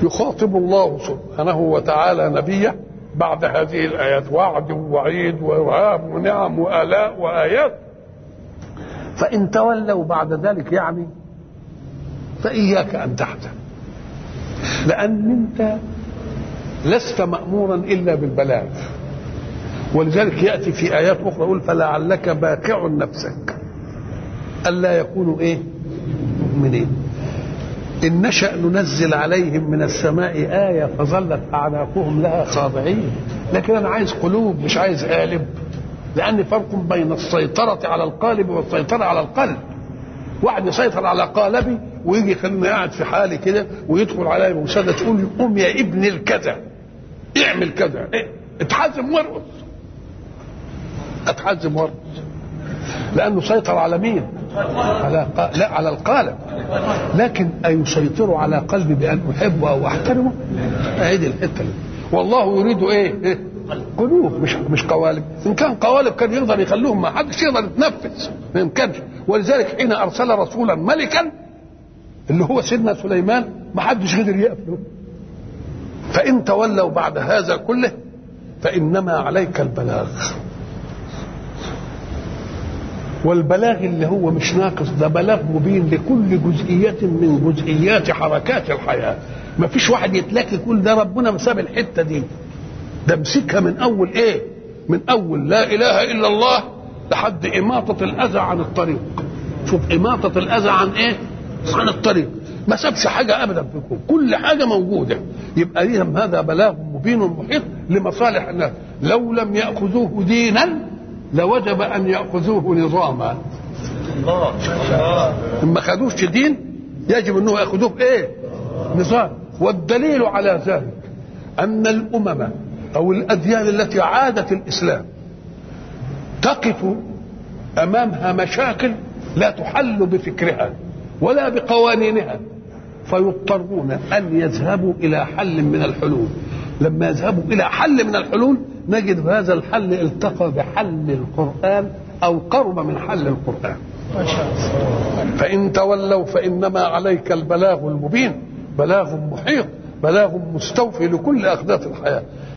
يخاطب الله سبحانه وتعالى نبيه بعد هذه الآيات وعد ووعيد وإرهاب ونعم وآلاء وآيات فإن تولوا بعد ذلك يعني فإياك أن تحزن لأن أنت لست مأمورا إلا بالبلاغ ولذلك يأتي في آيات أخرى يقول فلعلك باكع نفسك ألا يكونوا إيه مؤمنين إن نشأ ننزل عليهم من السماء آية فظلت أعناقهم لها خاضعين لكن أنا عايز قلوب مش عايز قالب لأن فرق بين السيطرة على القالب والسيطرة على القلب واحد يسيطر على قالبي ويجي يخليني قاعد في حالي كده ويدخل عليا بوسادة تقول لي قوم يا ابن الكذا اعمل كذا إيه؟ اتحزم وارقص اتحزم وارقص لانه سيطر على مين؟ على ق... لا على القالب لكن أيسيطر على قلبي بأن أحبه أو أحترمه؟ أعيد الحتة دي والله يريد إيه؟ إيه؟ قلوب مش مش قوالب إن كان قوالب كان يقدر يخلوهم ما حدش يقدر يتنفس ما يمكنش ولذلك حين أرسل رسولا ملكا اللي هو سيدنا سليمان ما حدش قدر يقفله فإن تولوا بعد هذا كله فإنما عليك البلاغ والبلاغ اللي هو مش ناقص ده بلاغ مبين لكل جزئية من جزئيات حركات الحياة ما فيش واحد يتلاقي كل ده ربنا مساب الحتة دي ده مسكها من أول إيه من أول لا إله إلا الله لحد إماطة الأذى عن الطريق شوف إماطة الأذى عن إيه عن الطريق ما سابش حاجة أبدا فيكم كل حاجة موجودة يبقى ليهم هذا بلاغ مبين محيط لمصالح الناس لو لم يأخذوه دينا لوجب ان ياخذوه نظاما الله ما خدوش دين يجب انه ياخذوه ايه نظام والدليل على ذلك ان الامم او الاديان التي عادت الاسلام تقف امامها مشاكل لا تحل بفكرها ولا بقوانينها فيضطرون ان يذهبوا الى حل من الحلول لما يذهبوا الى حل من الحلول نجد هذا الحل التقى بحل القرآن أو قرب من حل القرآن ما شاء الله فإن تولوا فإنما عليك البلاغ المبين بلاغ محيط بلاغ مستوفي لكل أخداف الحياة